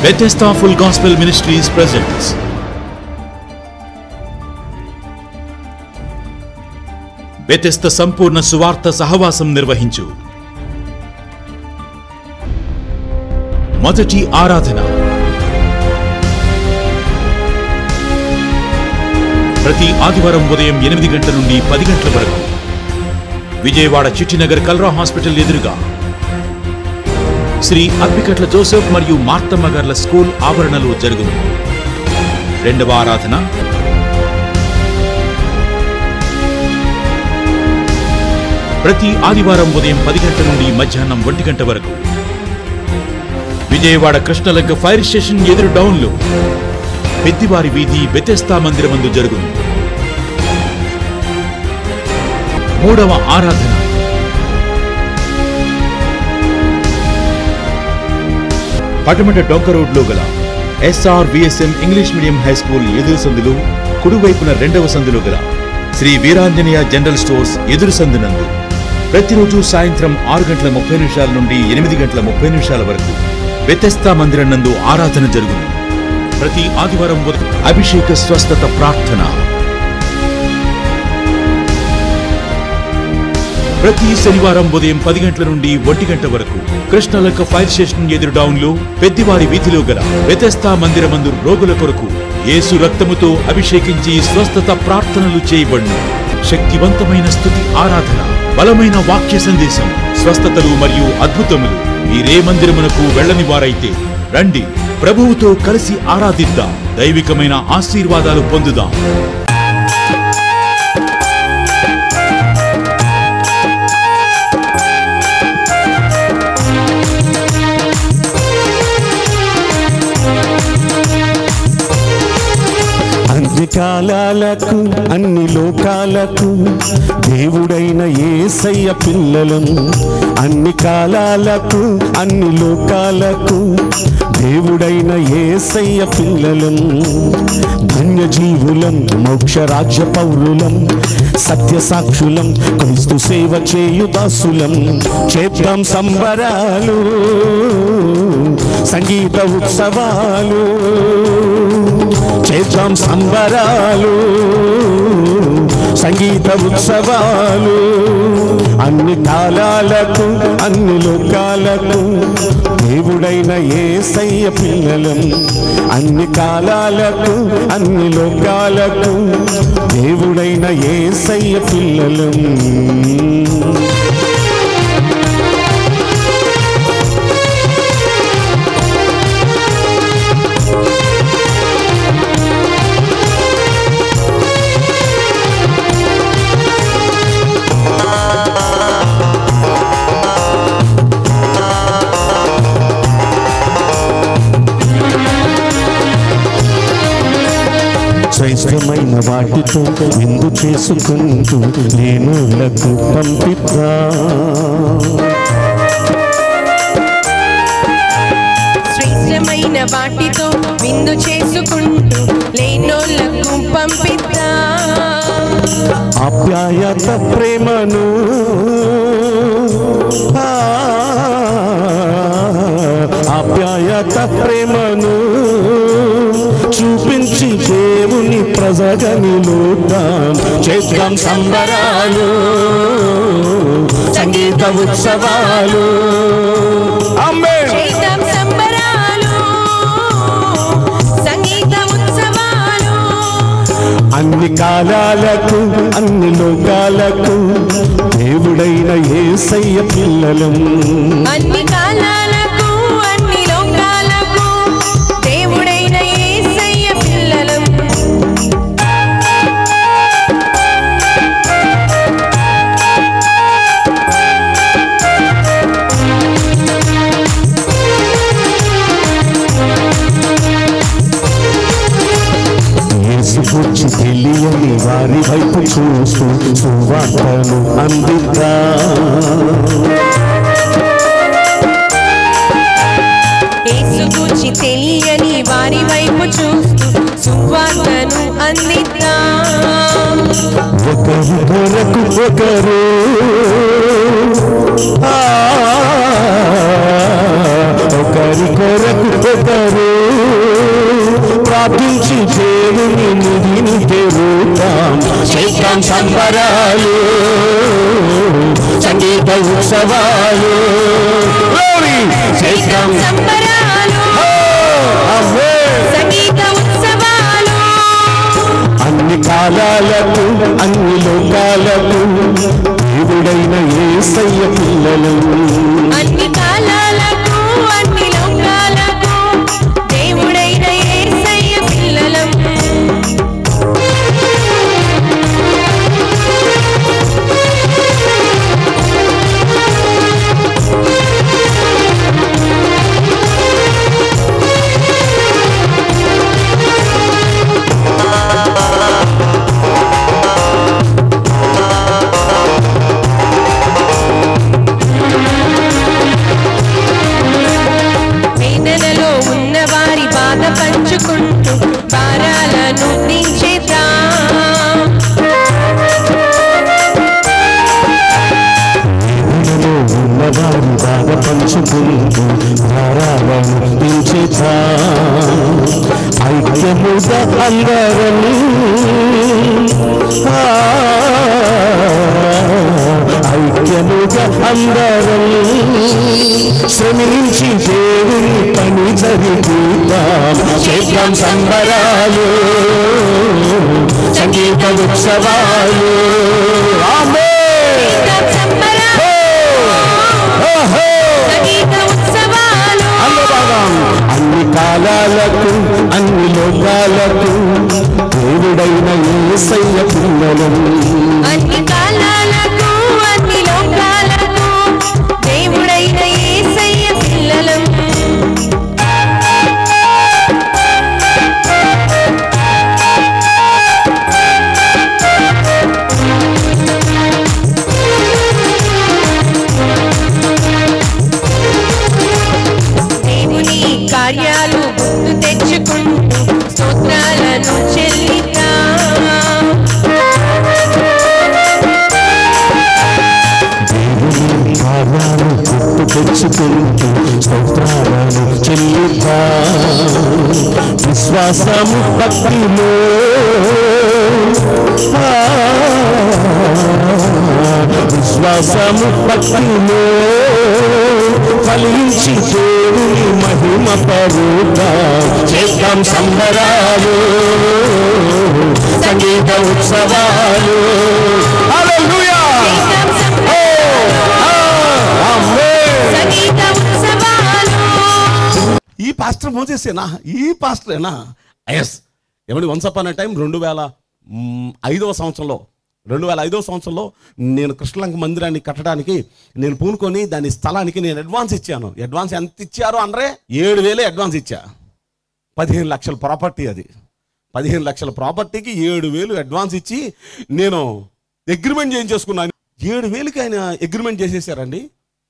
Bethesda Full Gospel Ministries presents Bethesda సంపూర్ణ సువార్త సహవాసం నిర్వహించు మొదటి ఆరాధన ప్రతి ఆదివారం ఉదయం ఎనిమిది గంటల నుండి పది గంటల వరకు విజయవాడ చిట్టినగర్ కల్రా హాస్పిటల్ ఎదురుగా శ్రీ అప్పికట్ల జోసెఫ్ మరియు మార్తమ్మ గార్ల స్కూల్ ఆవరణలో జరుగును రెండవ ఆరాధన ప్రతి ఆదివారం ఉదయం పది గంటల నుండి మధ్యాహ్నం ఒంటి గంట వరకు విజయవాడ కృష్ణలంక ఫైర్ స్టేషన్ ఎదురు డౌన్లో పెద్దివారి వీధి బెతెస్తా మందిరమందు జరుగును మూడవ ఆరాధన పటమట డొంక రోడ్లో గల S R V S M English medium high school ఎదురు సందులు కుడివైపున రెండవ సందులో గల శ్రీ వీరాంజనేయ జనరల్ స్టోర్స్ ఎదురు సందునందు ప్రతిరోజు సాయంత్రం ఆరు గంటల ముప్పై నిమిషాల నుండి ఎనిమిది గంటల ముప్పై నిమిషాల వరకు వ్యతస్థా మందిరం నందు ఆరాధన జరుగును ప్రతి ఆదివారం ఉదయం అభిషేక స్వస్థత ప్రార్థన ప్రతి శనివారం ఉదయం పది గంటల నుండి ఒంటి గంట వరకు కృష్ణలక్క ఫైర్ స్టేషన్ ఎదురు డౌన్లో పెద్దివారి వీధిలో గల వ్యతస్థా మందిరమందు రోగుల కొరకు యేసు రక్తముతో అభిషేకించి స్వస్థత ప్రార్థనలు చేయబడును శక్తివంతమైన స్థుతి ఆరాధన బలమైన వాక్య సందేశం స్వస్థతలు మరియు అద్భుతములు మీరే మందిరమునకు వెళ్ళని వారైతే రండి ప్రభువుతో కలిసి ఆరాధిద్దాం దైవికమైన ఆశీర్వాదాలు పొందుదాం అన్ని కాలాలకు అన్ని లోకాలకు దేవుడైన ఏసయ్య పిల్లలం అన్ని కాలాలకు అన్ని లోకాలకు దేవుడైన ఏసయ్య పిల్లలం ధన్యజీవులం మోక్ష రాజ్య పౌరులం సత్య సాక్షులం క్రీస్తు సేవ చేయు దాసులం చేద్దాం సంబరాలు సంగీత ఉత్సవాలు చేద్దాం సంబరాలు సంగీత ఉత్సవాలు అన్ని కాలాలకు అన్ని లోకాలకు దేవుడైన ఏసయ్య పిల్లలం అన్ని కాలాలకు అన్ని లోకాలకు దేవుడైన ఏసయ్య పిల్లలం శ్రేష్టమైన వాటితో విందు చేసుకుంటూ నేను పంపిద్దా శ్రేష్టమైన వాటితో విందు చేసుకుంటూ లేనోళ్లకు పంపిద్దా ఆప్యాయత ప్రేమను ఆ, ఆప్యాయత ప్రేమను చూపించి దేవుని ప్రజగని లోద్దాం చేద్దాం సంబరాలు సంగీత ఉత్సవాలు ఆమేన్. చేద్దాం సంబరాలు సంగీత ఉత్సవాలు అన్ని కాలాలకు అన్ని లోకాలకు దేవుడైన ఏసయ్య పిల్లలం అన్ని కాలాలకు అన్ని లోకాలకు దేవుడైన యేసయ్య పిల్లలం యేసు గురించి తెలియని వారి వైపు చూస్తూ సువార్తను అందిద్దా యేసు గూర్చి తెలియని వారి వైపు చూస్తూ సువార్తను అందిద్దాం ఒకరి కొరకు ఒకరు ఆ, ఒకరి కొరకు ఒకరు ప్రార్థించి దేవుని నిధిని తెరుతాం చైత్రం సంబరాలు సంగీత ఉత్సవాలు Glory! చైత్రం సంబరాలు అమ్మే సంగీత ఉత్సవాలు అన్ని కాలాలకు అన్ని లోకాలకు దేవుడైన ఏసయ్య పిల్లలు అన్ని కాలాలకు అన్ని లోకాలకు దేవుడైన యేసయ్య పిల్లలం వేదనలో ఉన్న వారి బాధ పంచుకుంటూ భారాలను దించేద్దాం మనలో ఉన్నవారి బాధ పంచుకుంటూ ధారాలను దించేతా ఐక్యముగా అందరం ఆ, ఐక్యముగా అందరం శ్రమించి దేవుని పని జరిగిద్దాం చేద్దాం సంబరాలు సంగీత ఉత్సవాలు ఆమె సంబరాలు, సంగీత ఉత్సవాలు అందభాగం అన్ని కాలాలకు అన్ని లోకాలకు దేవుడైన ఏసయ్య పిల్లలు అన్ని కాలాలకు అన్ని లోకాలకు దేవుడైన యేసయ్య పిల్లలం దేవుని కార్యాలు గుర్తు తెచ్చుకుంటూ స్తోత్రాలను చెల్లిద్దాం దేవుని కార్యాలు గుర్తు తెచ్చుకుంటూ స్తోత్రాలను చెల్లిద్దా విశ్వాసము భక్తిలో ఆ, విశ్వాసము భక్తిలో ఫలించి దేవుని మహిమ పరుగా చేద్దాం సంబరాలు సంగీత ఉత్సవాలు హల్లెలూయా సంగీత ఉత్సవాలు ఈ పాస్టర్ మోజేసేనా ఈ పాస్టరేనా ఎస్ ఏమండి వన్స్ అపాన్ టైం రెండు వేల మ్, ఐదవ సంవత్సరంలో రెండు వేల ఐదవ సంవత్సరంలో నేను కృష్ణలంక మందిరాన్ని కట్టడానికి నేను పూనుకొని దాని స్థలానికి నేను అడ్వాన్స్ ఇచ్చాను అడ్వాన్స్ ఎంత ఇచ్చారో అనరే ఏడు వేలే అడ్వాన్స్ ఇచ్చా పదిహేను లక్షల ప్రాపర్టీ అది పదిహేను లక్షల ప్రాపర్టీకి ఏడు వేలు అడ్వాన్స్ ఇచ్చి నేను అగ్రిమెంట్ చేయించేసుకున్నాను ఏడు వేలకి ఆయన అగ్రిమెంట్ చేసేసారండి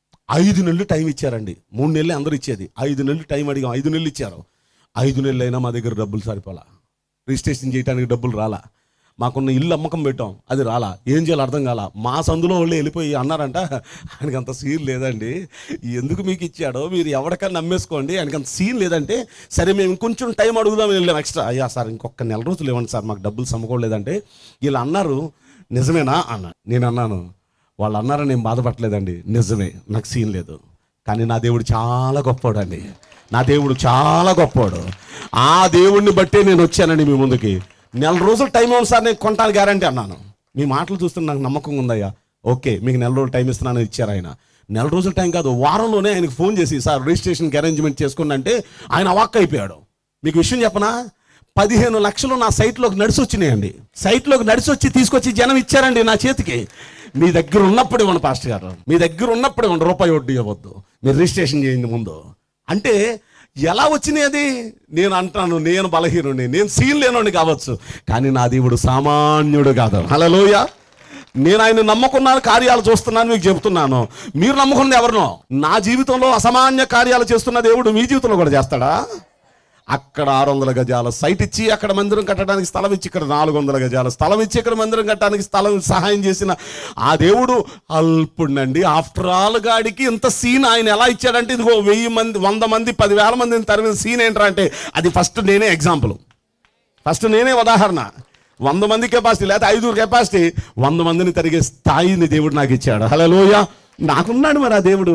ఐదు నెలలు టైం ఇచ్చారండి మూడు నెలలు అందరూ ఇచ్చేది ఐదు నెలలు టైం అడిగాం ఐదు నెలలు ఇచ్చారు ఐదు నెలలు అయినా మా దగ్గర డబ్బులు సరిపోలా రిజిస్ట్రేషన్ చేయడానికి డబ్బులు రాలా మాకున్న ఇల్లు అమ్మకం పెట్టాం అది రాలా ఏం చేయాలో అర్థం కాలా మా సందులో వాళ్ళు వెళ్ళిపోయి అన్నారంట ఆయనకి అంత సీన్ లేదండి ఎందుకు మీకు ఇచ్చాడో మీరు ఎవరికైనా నమ్మేసుకోండి ఆయనకి అంత సీన్ లేదంటే సరే మేము ఇంకొంచెం టైం అడుగుదాం వెళ్ళాం ఎక్స్ట్రా అయ్యా సార్ ఇంకొక నెల రోజులు ఇవ్వండి సార్ మాకు డబ్బులు సమకూడలేదంటే వీళ్ళు అన్నారు నిజమేనా అన్న నేను అన్నాను వాళ్ళు అన్నారని నేను బాధపడలేదండి నిజమే నాకు సీన్ లేదు కానీ నా దేవుడు చాలా గొప్పవాడు అండి నా దేవుడు చాలా గొప్పవాడు ఆ దేవుడిని బట్టే నేను వచ్చానండి మీ ముందుకి నెల రోజులు టైం ఉంది సార్ నేను కొంటాను గ్యారంటీ అన్నాను మీ మాటలు చూస్తే నాకు నమ్మకం ఉందయ్యా ఓకే మీకు నెల రోజులు టైం ఇస్తున్నాను ఇచ్చారు ఆయన నెల రోజుల టైం కాదు వారంలోనే ఆయనకు ఫోన్ చేసి సార్ రిజిస్ట్రేషన్కి అరేంజ్మెంట్ చేసుకోండి అంటే ఆయన అవాక్ అయిపోయాడు మీకు విషయం చెప్పనా పదిహేను లక్షలు నా సైట్లోకి నడిచి వచ్చినాయండి సైట్లోకి నడిచి వచ్చి తీసుకొచ్చి జనం ఇచ్చారండి నా చేతికి మీ దగ్గర ఉన్నప్పుడు ఇవ్వండి పాస్టర్ గారు మీ దగ్గర ఉన్నప్పుడు ఇవ్వండి రూపాయి వడ్డీ ఇవ్వద్దు మీరు రిజిస్ట్రేషన్ చేయండి ముందు అంటే ఎలా వచ్చినాయి అది నేను అంటాను నేను బలహీనుడిని నేను సీన్ లేనోడిని కావచ్చు కానీ నా దేవుడు సామాన్యుడు కాదు హలోయ నేను ఆయన నమ్ముకున్నాను కార్యాలు చూస్తున్నాను మీకు చెబుతున్నాను మీరు నమ్ముకున్నది ఎవరినో నా జీవితంలో అసామాన్య కార్యాలు చేస్తున్న దేవుడు మీ జీవితంలో కూడా చేస్తాడా అక్కడ ఆరు వందల గజాల సైట్ ఇచ్చి అక్కడ మందిరం కట్టడానికి స్థలం ఇచ్చి ఇక్కడ నాలుగు వందల గజాల స్థలం ఇచ్చి ఇక్కడ మందిరం కట్టడానికి స్థలం సహాయం చేసిన ఆ దేవుడు అల్పుడండి ఆఫ్టర్ ఆల్ గాడికి ఇంత సీన్ ఆయన ఎలా ఇచ్చాడంటే ఇదిగో వెయ్యి మంది వంద మంది పదివేల మందిని తరిమిన సీన్ ఏంట్రా అంటే అది ఫస్ట్ నేనే ఎగ్జాంపుల్ ఫస్ట్ నేనే ఉదాహరణ వంద మంది కెపాసిటీ లేకపోతే ఐదుగురు కెపాసిటీ వంద మందిని తరిగే స్థాయిని దేవుడు నాకు ఇచ్చాడు హలోయ నాకున్నాడు మరి ఆ దేవుడు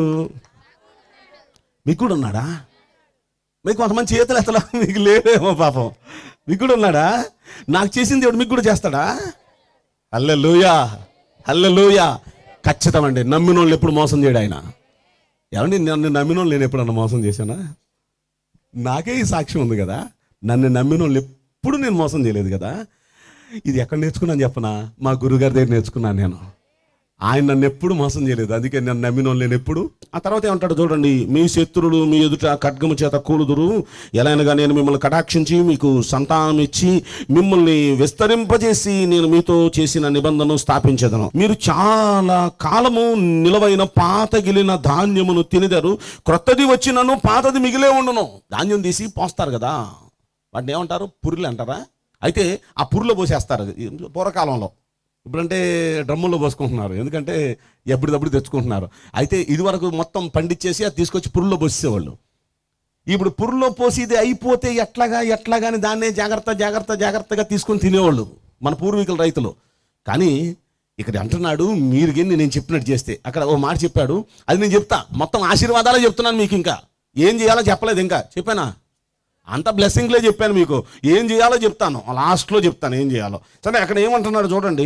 మీకు కూడా ఉన్నాడా మీకు కొంతమంది చేతులు ఎత్తలా మీకు లేదేమో పాపం మీకు కూడా ఉన్నాడా నాకు చేసిన దేవుడు మీకు కూడా చేస్తాడా హల్లెలూయా హల్లెలూయా ఖచ్చితం అండి నమ్మిన వాళ్ళు ఎప్పుడు మోసం చేయడు ఆయన ఏమండి నన్ను నమ్మిన వాళ్ళు నేను ఎప్పుడన్నా మోసం చేశానా నాకే ఈ సాక్ష్యం ఉంది కదా నన్ను నమ్మిన వాళ్ళు ఎప్పుడు నేను మోసం చేయలేదు కదా ఇది ఎక్కడ నేర్చుకున్నాను చెప్పనా మా గురుగారి దగ్గర నేర్చుకున్నాను నేను ఆయన నన్ను ఎప్పుడు మోసం చేయలేదు అందుకే నన్ను నమ్మిన వాళ్ళు నేను ఎప్పుడు ఆ తర్వాత ఏమంటాడు చూడండి మీ శత్రువులు మీ ఎదుట ఖడ్గము చేత కూలుదురు ఎలాగనగా నేను మిమ్మల్ని కటాక్షించి మీకు సంతానం ఇచ్చి మిమ్మల్ని విస్తరింపజేసి నేను మీతో చేసిన నిబంధనను స్థాపించదను మీరు చాలా కాలము నిలవైన పాతగిలిన ధాన్యమును తినిదరు క్రొత్తది వచ్చినను పాతది మిగిలే ఉండును ధాన్యం తీసి పోస్తారు కదా వాటిని ఏమంటారు పురులు అంటారా అయితే ఆ పురులో పోసేస్తారు ఈ పూర్వకాలంలో ఇప్పుడంటే డ్రమ్ముల్లో పోసుకుంటున్నారు ఎందుకంటే ఎప్పటికప్పుడు తెచ్చుకుంటున్నారు అయితే ఇదివరకు మొత్తం పండించేసి అది తీసుకొచ్చి పురుల్లో పోసేవాళ్ళు ఇప్పుడు పురుల్లో పోసి ఇది అయిపోతే ఎట్లాగా ఎట్లాగా అని దాన్నే జాగ్రత్త జాగ్రత్త జాగ్రత్తగా తీసుకొని తినేవాళ్ళు మన పూర్వీకుల రైతులు కానీ ఇక్కడ అంటున్నాడు మీరు గిన్ని నేను చెప్పినట్టు చేస్తే అక్కడ ఓ మాట చెప్పాడు అది నేను చెప్తా మొత్తం ఆశీర్వాదాలే చెప్తున్నాను మీకు ఇంకా ఏం చేయాలో చెప్పలేదు ఇంకా చెప్పానా అంత బ్లెస్సింగ్లే చెప్పాను మీకు ఏం చేయాలో చెప్తాను లాస్ట్లో చెప్తాను ఏం చేయాలో సరే అక్కడ ఏమంటున్నాడు చూడండి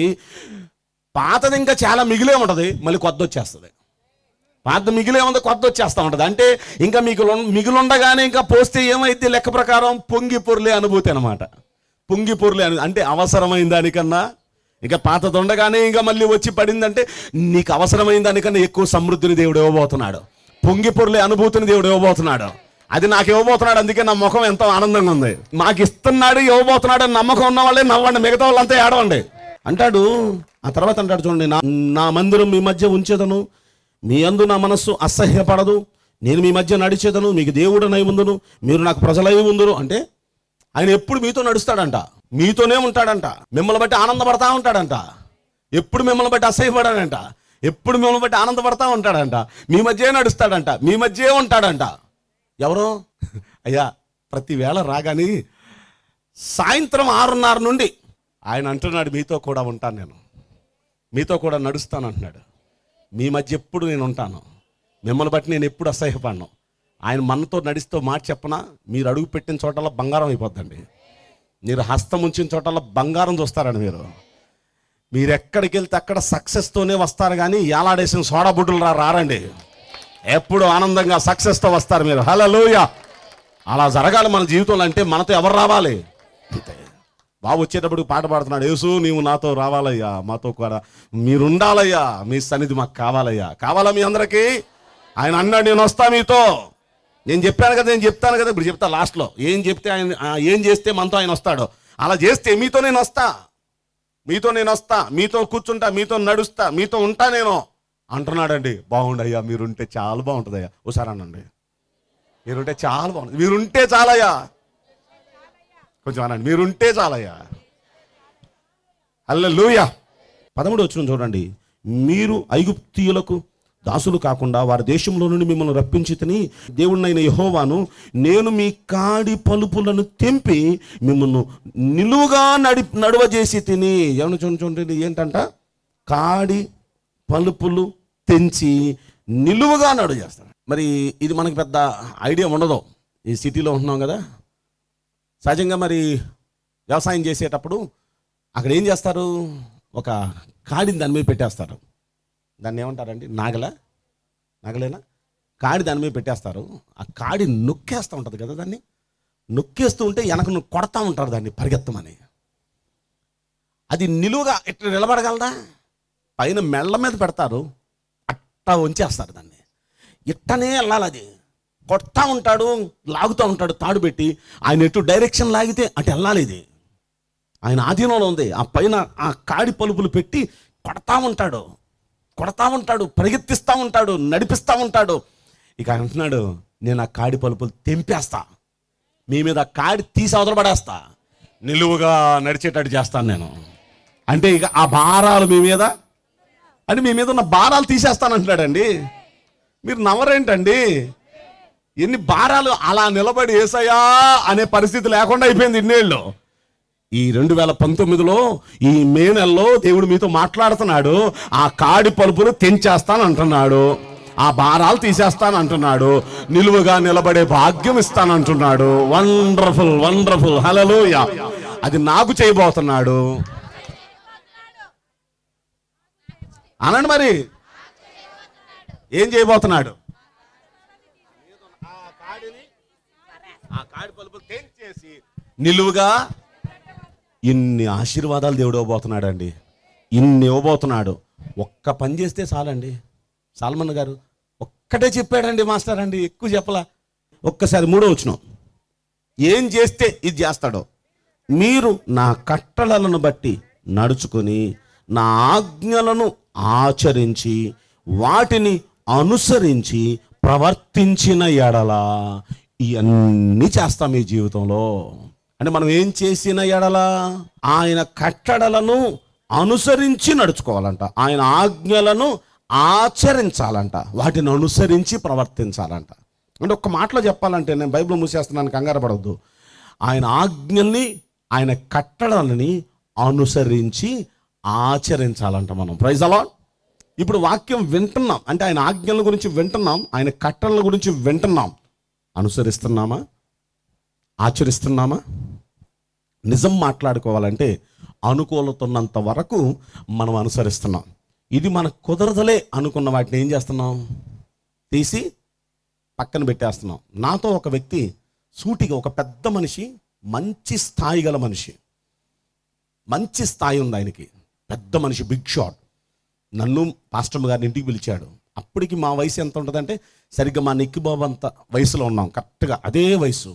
పాతది ఇంకా చాలా మిగిలే ఉంటుంది మళ్ళీ కొత్త వచ్చేస్తుంది పాత మిగిలే ఉంది కొత్త వచ్చేస్తూ ఉంటుంది అంటే ఇంకా మీకు మిగులుండగానే ఇంకా పోస్తే ఏమైతే లెక్క ప్రకారం పొంగి పొర్లే అనుభూతి అనమాట పొంగి పొర్లే అను అంటే అవసరమైన దానికన్నా ఇంకా పాతది ఉండగానే ఇంకా మళ్ళీ వచ్చి పడిందంటే నీకు అవసరమైన దానికన్నా ఎక్కువ సమృద్ధిని దేవుడు ఇవ్వబోతున్నాడు పొంగి పొర్లే అనుభూతిని దేవుడు ఇవ్వబోతున్నాడు అది నాకు ఇవ్వబోతున్నాడు అందుకే నా ముఖం ఎంతో ఆనందంగా ఉంది మాకు ఇస్తున్నాడు ఇవ్వబోతున్నాడు అని నమ్మకం ఉన్న వాళ్ళే నవ్వండి మిగతా వాళ్ళంతా ఏడవండి అంటాడు ఆ తర్వాత అంటాడు చూడండి నా నా మందిరం మీ మధ్య ఉంచేదను మీ అందు నా మనస్సు అసహ్యపడదు నేను మీ మధ్య నడిచేదను మీకు దేవుడనై ఉందును మీరు నాకు ప్రజలై ఉందురు అంటే ఆయన ఎప్పుడు మీతో నడుస్తాడంట మీతోనే ఉంటాడంట మిమ్మల్ని బట్టి ఆనందపడతా ఉంటాడంట ఎప్పుడు మిమ్మల్ని బట్టి అసహ్యపడాడంట ఎప్పుడు మిమ్మల్ని బట్టి ఆనందపడతా ఉంటాడంట మీ మధ్యే నడుస్తాడంట మీ మధ్యే ఉంటాడంట ఎవరు అయ్యా ప్రతి వేళ రాగాని సాయంత్రం ఆరున్నర నుండి ఆయన అంటున్నాడు మీతో కూడా ఉంటాను నేను మీతో కూడా నడుస్తాను అంటున్నాడు మీ మధ్య ఎప్పుడు నేను ఉంటాను మిమ్మల్ని బట్టి నేను ఎప్పుడు అసహ్యపడను ఆయన మనతో నడిస్తూ మాట చెప్పనా మీరు అడుగు పెట్టిన చోటల్లో బంగారం అయిపోద్దండి మీరు హస్తం ఉంచిన చోటల్లో బంగారం చూస్తారండి మీరు మీరు ఎక్కడికి వెళ్తే అక్కడ సక్సెస్తోనే వస్తారు కానీ ఏలాడేసిన సోడా బుడ్డులు రా రారండి ఎప్పుడు ఆనందంగా సక్సెస్తో వస్తారు మీరు హలోయ అలా జరగాలి మన జీవితంలో అంటే మనతో ఎవరు రావాలి అంతే బాబు వచ్చేటప్పుడు పాట పాడుతున్నాడు యేసు నీవు నాతో రావాలయ్యా మాతో కూడా మీరు ఉండాలయ్యా మీ సన్నిధి మాకు కావాలయ్యా కావాలా మీ అందరికీ ఆయన అన్నాడు నేను వస్తా మీతో నేను చెప్పాను కదా నేను చెప్తాను కదా ఇప్పుడు చెప్తా లాస్ట్లో ఏం చెప్తే ఆయన ఆ, ఏం చేస్తే మనతో ఆయన వస్తాడో అలా చేస్తే మీతో నేను వస్తా మీతో నేను వస్తా మీతో కూర్చుంటా మీతో నడుస్తా మీతో ఉంటా నేను అంటున్నాడండి బాగుండయ్యా మీరుంటే చాలా బాగుంటుందయ్యా ఒకసారి అనండి మీరుంటే చాలా బాగుంటుంది మీరుంటే చాలయ్యా కొంచెం అనండి మీరుంటే చాలయ్యా అల్లెలూయా పదమూడు వచ్చిన చూడండి మీరు ఐగుప్తీయులకు దాసులు కాకుండా వారి దేశంలో నుండి మిమ్మల్ని రప్పించి తిని దేవుడినైన యహోవాను నేను మీ కాడి పలుపులను తెంపి మిమ్మల్ని నిలువుగా నడి నడువజేసి తిని ఏమన్నా చూడండి చూడండి ఏంటంట కాడి పలుపులు తెంచి నిలువుగా నడువ చేస్తాను మరి ఇది మనకి పెద్ద ఐడియా ఉండదు ఈ సిటీలో ఉంటున్నాం కదా సహజంగా మరి వ్యవసాయం చేసేటప్పుడు అక్కడ ఏం చేస్తారు ఒక కాడిని దాని మీద పెట్టేస్తారు దాన్ని ఏమంటారండి నాగల నాగలేనా కాడి దాని మీద పెట్టేస్తారు ఆ కాడి నొక్కేస్తూ ఉంటుంది కదా దాన్ని నొక్కేస్తూ ఉంటే వెనక నువ్వు కొడతా ఉంటారు దాన్ని పరిగెత్తమని అది నిలువుగా ఇట్లా నిలబడగలదా పైన మెళ్ళ మీద పెడతారు అట్టా ఉంచేస్తారు దాన్ని ఇట్టనే వెళ్ళాలి అది కొడతా ఉంటాడు లాగుతూ ఉంటాడు తాడు పెట్టి ఆయన ఎటు డైరెక్షన్ లాగితే అటు వెళ్ళాలి ఇది ఆయన ఆధీనంలో ఉంది ఆ పైన ఆ కాడి పలుపులు పెట్టి కొడతా ఉంటాడు కొడతా ఉంటాడు పరిగెత్తిస్తూ ఉంటాడు నడిపిస్తూ ఉంటాడు ఇక ఆయన అంటున్నాడు నేను ఆ కాడి పలుపులు తెంపేస్తా మీ మీద ఆ కాడి తీసి అవతల పడేస్తా నిలువుగా నడిచేటట్టు చేస్తాను నేను అంటే ఇక ఆ భారాలు మీ మీద అంటే మీ మీద ఉన్న భారాలు తీసేస్తానంటున్నాడండి మీరు నవ్వరేంటండి ఎన్ని భారాలు అలా నిలబడి ఏసయ్యా అనే పరిస్థితి లేకుండా అయిపోయింది ఇన్నేళ్ళు ఈ రెండు వేల పంతొమ్మిదిలో ఈ మే నెలలో దేవుడు మీతో మాట్లాడుతున్నాడు ఆ కాడి పలుపులు తెంచేస్తాను అంటున్నాడు ఆ భారాలు తీసేస్తాను అంటున్నాడు నిలువుగా నిలబడే భాగ్యం ఇస్తాను అంటున్నాడు వండర్ఫుల్ వండర్ఫుల్ హలలోయ అది నాకు చేయబోతున్నాడు అనండి మరి ఏం చేయబోతున్నాడు ఆ కాడి పలుపులు తెంచేసి నిలువుగా ఇన్ని ఆశీర్వాదాలు దేవుడు ఇవ్వబోతున్నాడు అండి ఇన్ని ఇవ్వబోతున్నాడు ఒక్క పని చేస్తే చాలండి సాల్మన్ గారు ఒక్కటే చెప్పాడండి మాస్టర్ అండి ఎక్కువ చెప్పలా ఒక్కసారి మూడో వచ్చిన ఏం చేస్తే ఇది చేస్తాడో మీరు నా కట్టడలను బట్టి నడుచుకొని నా ఆజ్ఞలను ఆచరించి వాటిని అనుసరించి ప్రవర్తించిన ఎడల ఇవన్నీ చేస్తాం ఈ జీవితంలో అంటే మనం ఏం చేసిన ఎడల ఆయన కట్టడలను అనుసరించి నడుచుకోవాలంట ఆయన ఆజ్ఞలను ఆచరించాలంట వాటిని అనుసరించి ప్రవర్తించాలంట అంటే ఒక్క మాటలో చెప్పాలంటే నేను బైబిల్ మూసేస్తున్నాను కంగారు పడవద్దు ఆయన ఆజ్ఞల్ని ఆయన కట్టడాలని అనుసరించి ఆచరించాలంట మనం ప్రైజ్ అలా ఇప్పుడు వాక్యం వింటున్నాం అంటే ఆయన ఆజ్ఞల గురించి వింటున్నాం ఆయన కట్టడల గురించి వింటున్నాం అనుసరిస్తున్నామా ఆచరిస్తున్నామా నిజం మాట్లాడుకోవాలంటే అనుకూలత ఉన్నంత వరకు మనం అనుసరిస్తున్నాం ఇది మనకు కుదరదలే అనుకున్న వాటిని ఏం చేస్తున్నాం తీసి పక్కన పెట్టేస్తున్నాం నాతో ఒక వ్యక్తి సూటిగా ఒక పెద్ద మనిషి మంచి స్థాయి గల మనిషి మంచి స్థాయి ఉంది ఆయనకి పెద్ద మనిషి బిగ్ షాట్ నన్ను పాస్టమ్ గారిని ఇంటికి పిలిచాడు అప్పటికి మా వయసు ఎంత ఉంటుందంటే సరిగ్గా మా నిక్కి బాబు అంత వయసులో ఉన్నాం కరెక్ట్గా అదే వయసు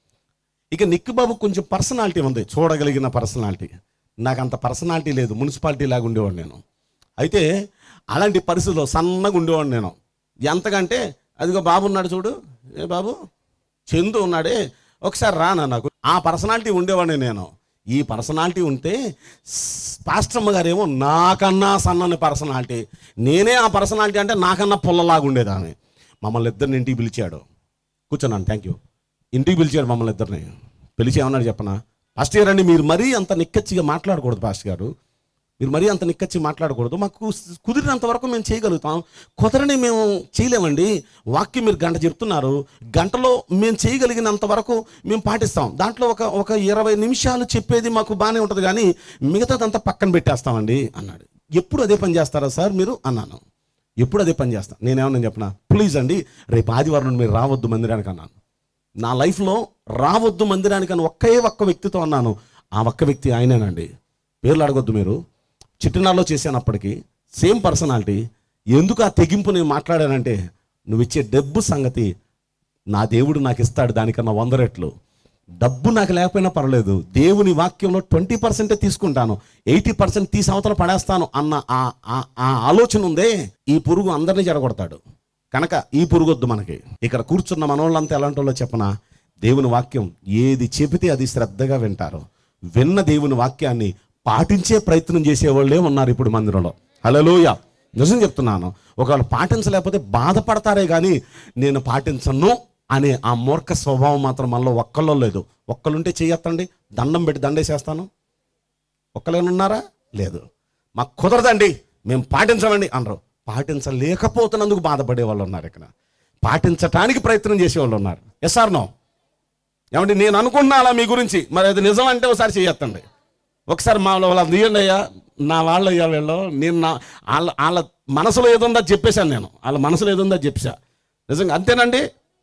ఇక నిక్కి బాబు కొంచెం పర్సనాలిటీ ఉంది చూడగలిగిన పర్సనాలిటీ నాకు అంత పర్సనాలిటీ లేదు మున్సిపాలిటీ లాగా ఉండేవాడు నేను అయితే అలాంటి పరిస్థితుల్లో సన్నగా ఉండేవాడు నేను ఎంతకంటే అదిగో బాబు ఉన్నాడు చూడు ఏ బాబు చందు ఉన్నాడే ఒకసారి రానా నాకు ఆ పర్సనాలిటీ ఉండేవాడిని నేను ఈ పర్సనాలిటీ ఉంటే స్- పాస్టమ్మ గారేమో నాకన్నా సన్నని పర్సనాలిటీ నేనే ఆ పర్సనాలిటీ అంటే నాకన్నా పుల్లలాగా ఉండేదాన్ని మమ్మల్ని ఇద్దరిని ఇంటికి పిలిచాడు కూర్చున్నాను థ్యాంక్ యూ ఇంటికి పిలిచాడు మమ్మల్ని ఇద్దరిని పిలిచి ఏమన్నాడు చెప్పనా ఫస్ట్ ఇయర్ అండి మీరు మరీ అంత నిక్కచ్చిగా మాట్లాడకూడదు పాస్టర్ గారు మీరు మరీ అంత నిక్కచ్చి మాట్లాడకూడదు మాకు కుదిరినంత వరకు మేము చేయగలుగుతాం కుదరని మేము చేయలేమండి వాక్యం మీరు గంట చెప్తున్నారు గంటలో మేము చేయగలిగినంత వరకు మేము పాటిస్తాం దాంట్లో ఒక ఒక ఇరవై నిమిషాలు చెప్పేది మాకు బాగానే ఉంటుంది కానీ మిగతాదంతా పక్కన పెట్టేస్తామండి అన్నాడు ఎప్పుడు అదే పని చేస్తారా సార్ మీరు అన్నాను ఎప్పుడు అదే పని చేస్తాను నేనేమన్నా చెప్పనా ప్లీజ్ అండి రేపు ఆదివారం నుండి మీరు రావద్దు మందిరానికి అన్నాను నా లైఫ్లో రావద్దు మందిరానికి అని ఒకే ఒక్క వ్యక్తితో అన్నాను ఆ ఒక్క వ్యక్తి ఆయనేనండి పేర్లు అడగొద్దు మీరు చిట్టినాల్లో చేశాను అప్పటికి సేమ్ పర్సనాలిటీ ఎందుకు ఆ తెగింపు నేను మాట్లాడానంటే నువ్వు ఇచ్చే డబ్బు సంగతి నా దేవుడు నాకు ఇస్తాడు దానికన్నా వంద రెట్లు డబ్బు నాకు లేకపోయినా పర్లేదు దేవుని వాక్యంలో ట్వంటీ పర్సెంటే తీసుకుంటాను ఎయిటీ పర్సెంట్ తీసి అవతల పడేస్తాను అన్న ఆ ఆ- ఆ ఆలోచన ఉందే ఈ పురుగు అందరినీ జడగొడతాడు కనుక ఈ పురుగొద్దు మనకి ఇక్కడ కూర్చున్న మనోళ్ళంతా ఎలాంటి వాళ్ళో చెప్పనా దేవుని వాక్యం ఏది చెబితే అది శ్రద్ధగా వింటారు విన్న దేవుని వాక్యాన్ని పాటించే ప్రయత్నం చేసేవాళ్ళే ఉన్నారు ఇప్పుడు మందిరంలో హలోయ నిజం చెప్తున్నాను ఒకవేళ పాటించలేకపోతే బాధపడతారే కానీ నేను పాటించను అనే ఆ మూర్ఖ స్వభావం మాత్రం మనలో ఒక్కళ్ళో లేదు ఒక్కలుంటే చెయ్యొత్తండి దండం పెట్టి దండేసేస్తాను ఒక్కలేను ఉన్నారా లేదు మాకు కుదరదండి మేము పాటించమండి అనరు పాటించలేకపోతున్నందుకు బాధపడే వాళ్ళు ఉన్నారు ఇక్కడ పాటించటానికి ప్రయత్నం చేసే వాళ్ళు ఉన్నారు ఎస్ ఆర్ నో ఏమంటే నేను అనుకున్నా అలా మీ గురించి మరి అది నిజం అంటే ఒకసారి చేయొత్తండి ఒకసారి మా వాళ్ళ తీయండి అయ్యా నా వాళ్ళు అయ్యా వీళ్ళు నేను నా వాళ్ళ వాళ్ళ మనసులో ఏదుందో అది చెప్పేశాను నేను వాళ్ళ మనసులో ఏదుందో అది చెప్పేశా నిజంగా అంతేనండి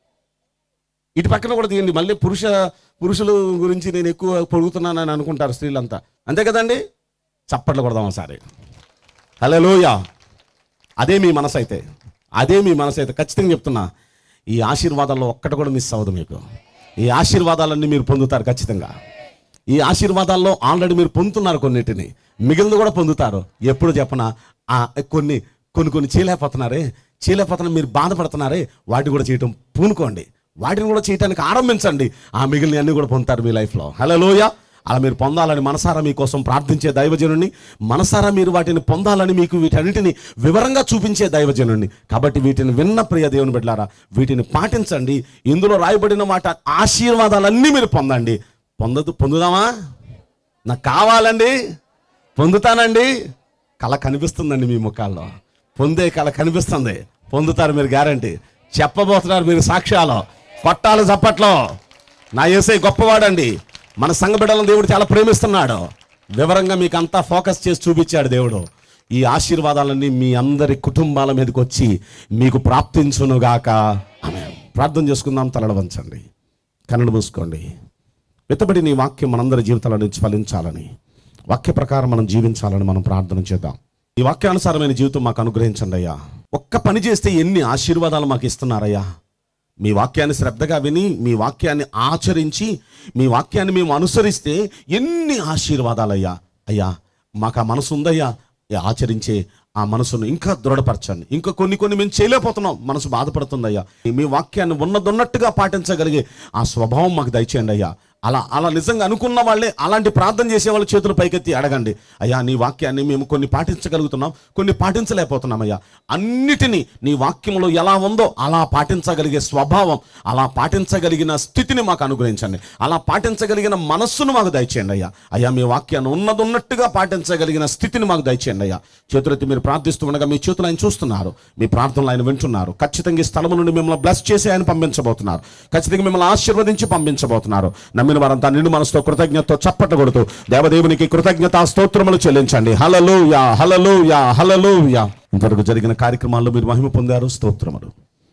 ఇటు పక్కన కూడా తీయండి మళ్ళీ పురుష పురుషుల గురించి నేను ఎక్కువ పొడుగుతున్నానని అనుకుంటారు స్త్రీలంతా అంతే కదండి చప్పట్లు కొడదాం ఒకసారి హలోయా అదే మీ మనసు అయితే అదే మీ మనసు అయితే ఖచ్చితంగా చెప్తున్నా ఈ ఆశీర్వాదాల్లో ఒక్కటి కూడా మిస్ అవ్వదు మీకు ఈ ఆశీర్వాదాలన్నీ మీరు పొందుతారు ఖచ్చితంగా ఈ ఆశీర్వాదాల్లో ఆల్రెడీ మీరు పొందుతున్నారు కొన్నిటిని మిగిలిన కూడా పొందుతారు ఎప్పుడు చెప్పనా ఆ కొన్ని కొన్ని కొన్ని చేయలేకపోతున్నారే చేయలేకపోతున్నా మీరు బాధపడుతున్నారే వాటిని కూడా చేయటం పూనుకోండి వాటిని కూడా చేయటానికి ఆరంభించండి ఆ మిగిలిన అన్ని కూడా పొందుతారు మీ లైఫ్లో హలో లోయ అలా మీరు పొందాలని మనసారా మీకోసం ప్రార్థించే దైవజనుడిని మనసారా మీరు వాటిని పొందాలని మీకు వీటన్నిటిని వివరంగా చూపించే దైవజనుడిని కాబట్టి వీటిని విన్న ప్రియ దేవుని బిడ్డారా వీటిని పాటించండి ఇందులో రాయబడిన వాటి ఆశీర్వాదాలన్నీ మీరు పొందండి పొందదు పొందుదామా నాకు కావాలండి పొందుతానండి కళ కనిపిస్తుందండి మీ ముఖాల్లో పొందే కళ కనిపిస్తుంది పొందుతారు మీరు గ్యారంటీ చెప్పబోతున్నారు మీరు సాక్ష్యాలు కొట్టాలి చప్పట్లో నా ఏసై గొప్పవాడండి మన సంఘ బిడ్డలను దేవుడు చాలా ప్రేమిస్తున్నాడు వివరంగా మీకు అంతా ఫోకస్ చేసి చూపించాడు దేవుడు ఈ ఆశీర్వాదాలన్నీ మీ అందరి కుటుంబాల మీదకి వచ్చి మీకు ప్రాప్తించునుగాక ఆమె ప్రార్థన చేసుకుందాం తలడ వంచండి కన్నడ మూసుకోండి వెతబడి నీ వాక్యం మనందరి జీవితాల నుంచి ఫలించాలని వాక్య ప్రకారం మనం జీవించాలని మనం ప్రార్థన చేద్దాం ఈ వాక్యానుసారమైన జీవితం మాకు అనుగ్రహించండి అయ్యా ఒక్క పని చేస్తే ఎన్ని ఆశీర్వాదాలు మాకు ఇస్తున్నారయ్యా మీ వాక్యాన్ని శ్రద్ధగా విని మీ వాక్యాన్ని ఆచరించి మీ వాక్యాన్ని మేము అనుసరిస్తే ఎన్ని ఆశీర్వాదాలయ్యా అయ్యా మాకు ఆ మనసు ఉందయ్యా ఈ ఆచరించే ఆ మనసును ఇంకా దృఢపరచండి ఇంకా కొన్ని కొన్ని మేము చేయలేకపోతున్నాం మనసు బాధపడుతుందయ్యా మీ వాక్యాన్ని ఉన్నదొన్నట్టుగా పాటించగలిగే ఆ స్వభావం మాకు దయచేయండి అయ్యా అలా అలా నిజంగా అనుకున్న వాళ్ళే అలాంటి ప్రార్థన చేసే వాళ్ళ చేతులు పైకెత్తి అడగండి అయ్యా నీ వాక్యాన్ని మేము కొన్ని పాటించగలుగుతున్నాం కొన్ని పాటించలేకపోతున్నాం అయ్యా అన్నిటినీ నీ వాక్యంలో ఎలా ఉందో అలా పాటించగలిగే స్వభావం అలా పాటించగలిగిన స్థితిని మాకు అనుగ్రహించండి అలా పాటించగలిగిన మనస్సును మాకు దయచేయండి అయ్యా అయ్యా మీ వాక్యాన్ని ఉన్నదున్నట్టుగా పాటించగలిగిన స్థితిని మాకు దయచేయండి అయ్యా చేతులెత్తి మీరు ప్రార్థిస్తూ ఉండగా మీ చేతులు ఆయన చూస్తున్నారు మీ ప్రార్థనలు ఆయన వింటున్నారు ఖచ్చితంగా ఈ స్థలము నుండి మిమ్మల్ని బ్లెస్ చేసి ఆయన పంపించబోతున్నారు ఖచ్చితంగా మిమ్మల్ని ఆశీర్వదించి పంపించబోతున్నారు నమ్మిన వారంతా నిండు మనసుతో కృతజ్ఞతతో చప్పట్లు కొడుతూ దేవదేవునికి కృతజ్ఞత స్తోత్రములు చెల్లించండి hallelujah hallelujah hallelujah ఇంతవరకు జరిగిన కార్యక్రమాల్లో మీరు మహిమ పొందారు స్తోత్రములు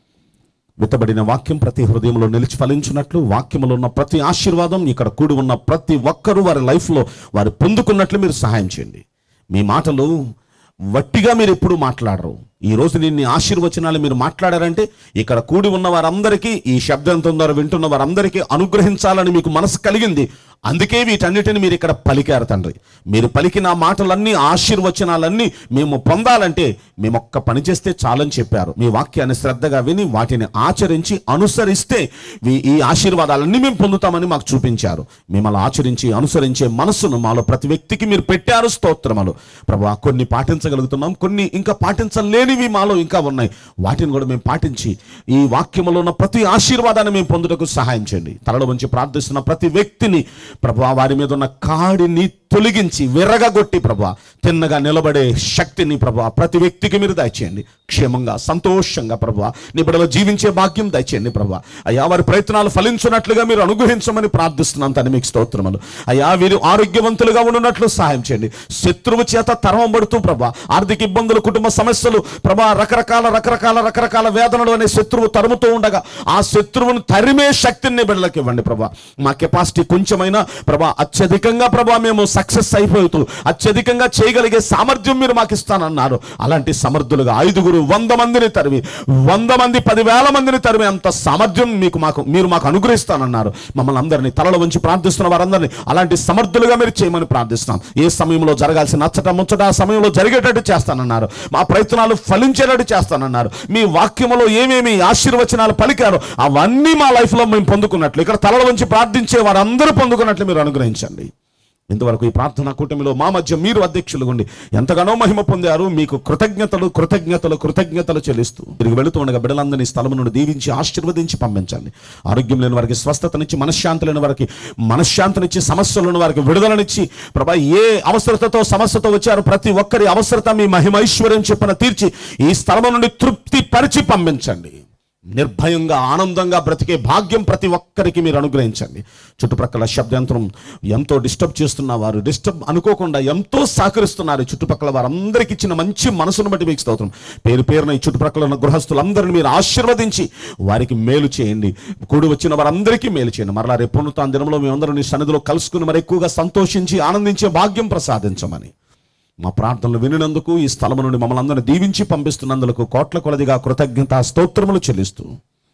విత్తబడిన వాక్యం ప్రతి హృదయంలో నిలిచి ఫలించినట్లు వాక్యములో ఉన్న ప్రతి ఆశీర్వాదం ఇక్కడ కూడి ఉన్న ప్రతి ఒక్కరూ వారి లైఫ్లో వారు పొందుకున్నట్లు మీరు సహాయం చేయండి మీ మాటలు వట్టిగా మీరు ఎప్పుడు మాట్లాడరు ఈ రోజు నిన్ని ఆశీర్వచనాలు మీరు మాట్లాడారంటే ఇక్కడ కూడి ఉన్న వారందరికీ ఈ శబ్దంతో ద్వారా వింటున్న వారందరికీ అనుగ్రహించాలని మీకు మనసు కలిగింది అందుకే వీటన్నిటిని మీరు ఇక్కడ పలికారు తండ్రి మీరు పలికిన మాటలన్నీ ఆశీర్వచనాలన్నీ మేము పొందాలంటే మేము ఒక్క పని చేస్తే చాలని చెప్పారు మీ వాక్యాన్ని శ్రద్ధగా విని వాటిని ఆచరించి అనుసరిస్తే వీ- ఈ ఆశీర్వాదాలన్నీ మేము పొందుతామని మాకు చూపించారు మిమ్మల్ని ఆచరించి అనుసరించే మనస్సును మాలో ప్రతి వ్యక్తికి మీరు పెట్టారు స్తోత్రములు ప్రభు కొన్ని పాటించగలుగుతున్నాం కొన్ని ఇంకా పాటించలేనివి మాలో ఇంకా ఉన్నాయి వాటిని కూడా మేము పాటించి ఈ వాక్యములో ఉన్న ప్రతి ఆశీర్వాదాన్ని మేము పొందుటకు సహాయం చేయండి తలలో ఉంచి ప్రార్థిస్తున్న ప్రతి వ్యక్తిని ప్రభు వారి మీద ఉన్న కాడిని తొలగించి విరగగొట్టి ప్రభు తిన్నగా నిలబడే శక్తిని ప్రభు ప్రతి వ్యక్తికి మీరు దయచేయండి క్షేమంగా సంతోషంగా ప్రభు నీ బిడ్డలో జీవించే భాగ్యం దయచేయండి ప్రభు అయ్యా వారి ప్రయత్నాలు ఫలించినట్లుగా మీరు అనుగ్రహించమని ప్రార్థిస్తున్నాను తను మీకు స్తోత్రములు అయ్యా వీరు ఆరోగ్యవంతులుగా ఉన్నట్లు సహాయం చేయండి శత్రువు చేత తరమబడుతూ ప్రభా ఆర్థిక ఇబ్బందులు కుటుంబ సమస్యలు ప్రభా రకరకాల రకరకాల రకరకాల వేదనలు అనే శత్రువు తరుముతూ ఉండగా ఆ శత్రువును తరిమే శక్తిని బిడ్డలకు ఇవ్వండి ప్రభా మా కెపాసిటీ కొంచెమైనా ప్రభా అత్యధికంగా ప్రభా మేము సక్సెస్ అయిపోతూ అత్యధికంగా చేయగలిగే సామర్థ్యం మీరు మాకు ఇస్తానన్నారు అలాంటి సమర్థులుగా ఐదుగురు వంద మందిని తరిమి వంద మంది పదివేల మందిని తరిమి అంత సామర్థ్యం మీకు మాకు మీరు మాకు అనుగ్రహిస్తానన్నారు మమ్మల్ని అందరినీ తలలో ఉంచి ప్రార్థిస్తున్న వారందరినీ అలాంటి సమర్థులుగా మీరు చేయమని ప్రార్థిస్తున్నాం ఏ సమయంలో జరగాల్సిన నచ్చట ముచ్చట ఆ సమయంలో జరిగేటట్టు చేస్తానన్నారు మా ప్రయత్నాలు ఫలించేటట్టు చేస్తానన్నారు మీ వాక్యములో ఏమేమి ఆశీర్వచనాలు పలికారో అవన్నీ మా లైఫ్లో మేము పొందుకున్నట్లు ఇక్కడ తలలో ఉంచి ప్రార్థించే వారందరూ పొందుకున్నట్లు మీరు అనుగ్రహించండి ఇంతవరకు ఈ ప్రార్థనా కూటమిలో మా మధ్య మీరు అధ్యక్షులు ఉండి ఎంతగానో మహిమ పొందారు మీకు కృతజ్ఞతలు కృతజ్ఞతలు కృతజ్ఞతలు చెల్లిస్తూ తిరిగి వెళుతూ ఉండగా బిడ్డలందరినీ స్థలం నుండి దీవించి ఆశీర్వదించి పంపించండి ఆరోగ్యం లేని వారికి స్వస్థతనిచ్చి మనశ్శాంతి లేని వారికి మనశ్శాంతినిచ్చి సమస్యలు ఉన్న వారికి విడుదలనిచ్చి ప్రభా ఏ అవసరతతో సమస్యతో వచ్చారు ప్రతి ఒక్కరి అవసరత మీ మహిమైశ్వర్యం చెప్పిన తీర్చి ఈ స్థలం నుండి తృప్తి పరిచి పంపించండి నిర్భయంగా ఆనందంగా బ్రతికే భాగ్యం ప్రతి ఒక్కరికి మీరు అనుగ్రహించండి చుట్టుప్రక్కల శబ్దంతరం ఎంతో డిస్టర్బ్ చేస్తున్న వారు డిస్టర్బ్ అనుకోకుండా ఎంతో సహకరిస్తున్నారు ఈ చుట్టుపక్కల వారందరికీ ఇచ్చిన మంచి మనసును బట్టి మీకు స్తోత్రం పేరు పేరున ఈ చుట్టుప్రక్కల ఉన్న గృహస్థులందరినీ మీరు ఆశీర్వదించి వారికి మేలు చేయండి కూడి వచ్చిన వారందరికీ మేలు చేయండి మరలా రేపు పునరుత్థాన దినంలో మేమందరం నీ సన్నిధిలో కలుసుకుని మరి ఎక్కువగా సంతోషించి ఆనందించే భాగ్యం ప్రసాదించమని మా ప్రార్థనలు వినినందుకు ఈ స్థలము నుండి మమ్మల్ని అందరిని దీవించి పంపిస్తున్నందుకు కోట్ల కొలదిగా కృతజ్ఞత స్తోత్రములు చెల్లిస్తూ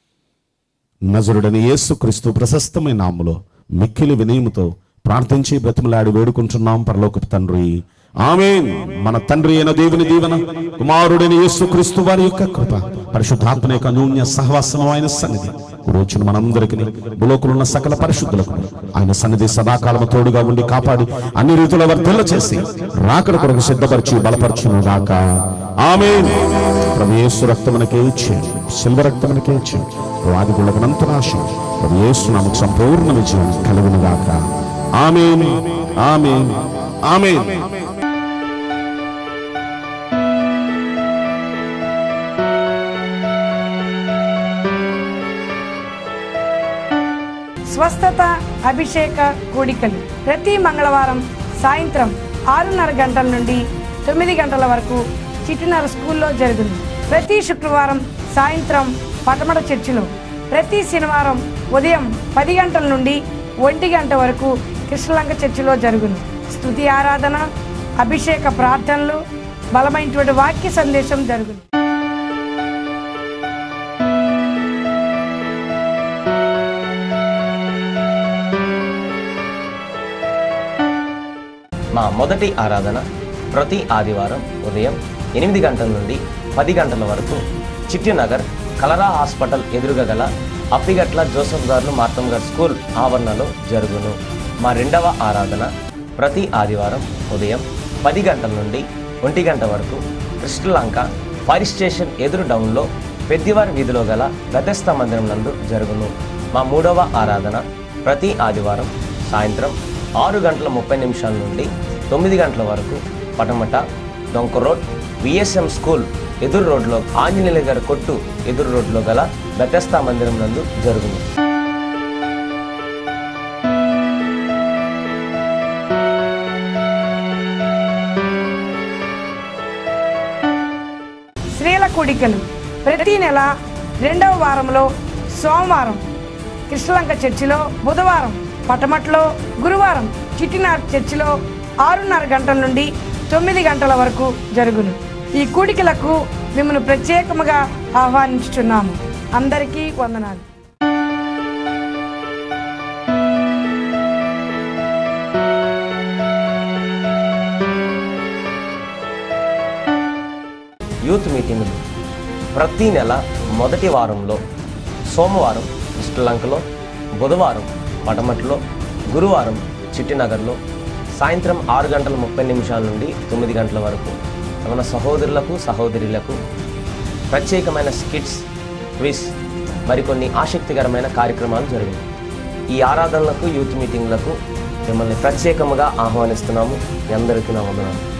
నజరుడని యేసుక్రీస్తు ప్రశస్తమైన నామములో మిక్కిలి వినయముతో ప్రార్థించి బ్రతిమలాడి వేడుకుంటున్నాం పరలోకపు తండ్రి ఆమేన్ మన తండ్రి అయిన దేవుని దీవెన కుమారుడైన యేసుక్రీస్తు వారి యొక్క కృప పరిశుద్ధాత్మ యొక్క నూన్య సహవాసము ఆయన సన్నిధి కూర్చుని మనందరికీ భూలోకులున్న సకల పరిశుద్ధులకు ఆయన సన్నిధి సదాకాలము తోడుగా ఉండి కాపాడి అన్ని రీతుల వర్ధల్ల చేసి రాకడ కొరకు సిద్ధపరిచి బలపరచును గాక ఆమె ప్రభు యేసు రక్తమునకే ఇచ్చి శిల్వ రక్తమునకే ఇచ్చి వాది గుళ్ళకు నాశం ప్రభు యేసు నమకు సంపూర్ణ విజయం కలుగును గాక ఆమె ఆమె ఆమె స్వస్థత అభిషేక కూడికలు ప్రతి మంగళవారం సాయంత్రం ఆరున్నర గంటల నుండి తొమ్మిది గంటల వరకు చిటినర స్కూల్లో జరుగును ప్రతి శుక్రవారం సాయంత్రం పటమట చర్చిలో ప్రతి శనివారం ఉదయం పది గంటల నుండి ఒంటి గంట వరకు కృష్ణలంక చర్చిలో జరుగును స్తుతి ఆరాధన అభిషేక ప్రార్థనలు బలమైనటువంటి వాక్య సందేశం జరుగును మా మొదటి ఆరాధన ప్రతి ఆదివారం ఉదయం ఎనిమిది గంటల నుండి పది గంటల వరకు చిట్టినగర్ కలరా హాస్పిటల్ ఎదురుగా గల అప్పిగట్ల జోసఫ్ గారు మార్తం గారు స్కూల్ ఆవరణలో జరుగును మా రెండవ ఆరాధన ప్రతి ఆదివారం ఉదయం పది గంటల నుండి ఒంటి గంట వరకు కృష్ణలంక ఫైర్ స్టేషన్ ఎదురు డౌన్లో పెద్దివారి వీధిలో గల గతస్థ మందిరం నందు జరుగును మా మూడవ ఆరాధన ప్రతి ఆదివారం సాయంత్రం ఆరు గంటల ముప్పై నిమిషాల నుండి తొమ్మిది గంటల వరకు పటమట డొంక రోడ్ విఎస్ఎం స్కూల్ ఎదురు రోడ్లో ఆంజనేయుల గారి కొట్టు ఎదురు రోడ్లో గల బెతస్తా మందిరం నందు జరుగును స్త్రీల కూడికలు ప్రతి నెల రెండవ వారంలో సోమవారం కృష్ణలంక చర్చిలో బుధవారం పటమట్లో గురువారం చిట్టినార్ చర్చిలో ఆరున్నర గంటల నుండి తొమ్మిది గంటల వరకు జరుగును ఈ కూడికలకు మిమ్మల్ని ప్రత్యేకముగా ఆహ్వానించుచున్నాము అందరికీ వందనాలు యూత్ మీటింగులు ప్రతి నెల మొదటి వారంలో సోమవారం శ్రీలంకలో బుధవారం పటమట్లో గురువారం చిట్టినగర్లో సాయంత్రం ఆరు గంటల ముప్పై నిమిషాల నుండి తొమ్మిది గంటల వరకు మన సహోదరులకు సహోదరులకు ప్రత్యేకమైన స్కిట్స్ క్విజ్ మరికొన్ని ఆసక్తికరమైన కార్యక్రమాలు జరిగాయి ఈ ఆరాధనలకు యూత్ మీటింగ్లకు మిమ్మల్ని ప్రత్యేకముగా ఆహ్వానిస్తున్నాము మీ అందరికీ నా వందనాలు